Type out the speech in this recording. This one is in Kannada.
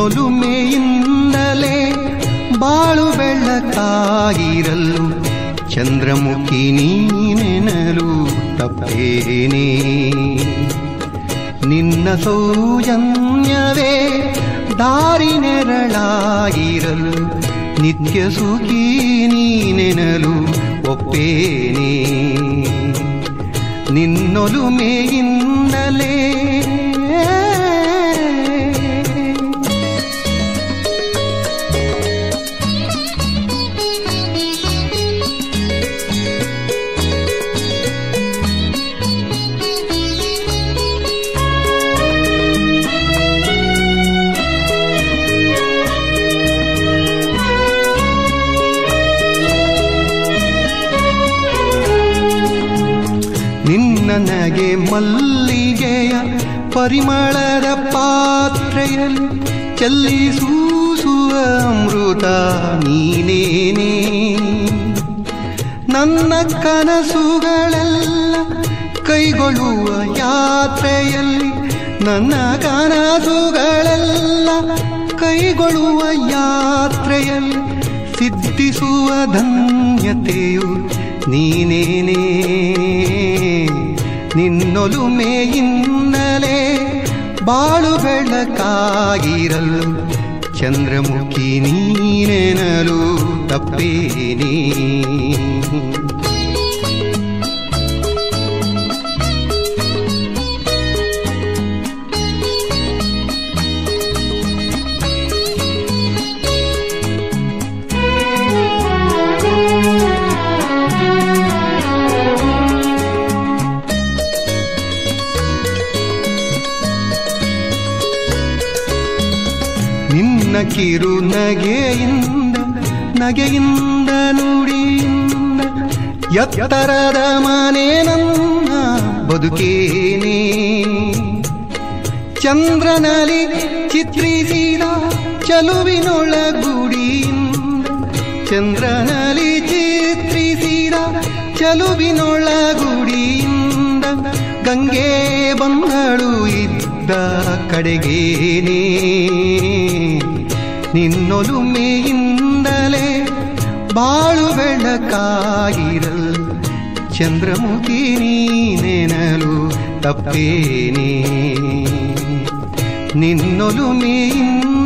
ನಿನ್ನೊಲುಮೆಯಿಂದಲೇ ಬಾಳು ಬೆಳಕಾಗಿರಲು ಚಂದ್ರಮುಖಿ ನೀನೆನಲು ತಪ್ಪೇನೇ ನಿನ್ನ ಸೌಜನ್ಯವೇ ದಾರಿ ನೆರಳಾಗಿರಲು ನಿತ್ಯ ಸುಖಿ ನೀನೆನಲು ಒಪ್ಪೇನೇ ನಿನ್ನೊಲುಮೆಯಿಂದಲೇ ನಿನ್ನ ನಗೆ ಮಲ್ಲಿಗೆಯ ಪರಿಮಳದ ಪಾತ್ರೆಯಲ್ಲಿ ಚೆಲ್ಲಿಸೂಸುವ ಅಮೃತ ನೀನೇನೇ ನನ್ನ ಕನಸುಗಳೆಲ್ಲ ಕೈಗೊಳ್ಳುವ ಯಾತ್ರೆಯಲ್ಲಿ ನನ್ನ ಕನಸುಗಳೆಲ್ಲ ಕೈಗೊಳ್ಳುವ ಯಾತ್ರೆಯಲ್ಲಿ ಸಿದ್ಧಿಸುವ ಧನ್ಯತೆಯು ನೀನೇನೇ ನಿನ್ನೊಲುಮೆಯಿಂದಲೇ ಬಾಳು ಬೆಳಕಾಗಿರಲು ಚಂದ್ರಮುಖಿ ನೀನೆನಲು ತಪ್ಪೇನೇ ನಿನ್ನ ಕಿರು ನಗೆಯಿಂದ ನಗೆಯಿಂದ ನುಡಿಯಿಂದ ಎತ್ತರದ ಮನೆ ನನ್ನ ಬದುಕೇನೆ ಚಂದ್ರನಲ್ಲಿ ಚಿತ್ರಿಸಿದ ಚಲುವಿನೊಳಗುಡಿಯಿಂದ ಚಂದ್ರನಲ್ಲಿ ಚಿತ್ರಿಸಿದ ಚಲುವಿನೊಳಗುಡಿಯಿಂದ ಗಂಗೆ ಬಂದಳು ಇದ್ದ ಕಡೆಗೇನೇ ನಿನ್ನೊಲುಮೆಯಿಂದಲೇ ಬಾಳು ಬೆಳಕಾಗಿರಲ್ ಚಂದ್ರಮುಖಿ ನೀನೆನಲು ತಪ್ಪೇನೇ ನಿನ್ನೊಲುಮೆಯಿಂದ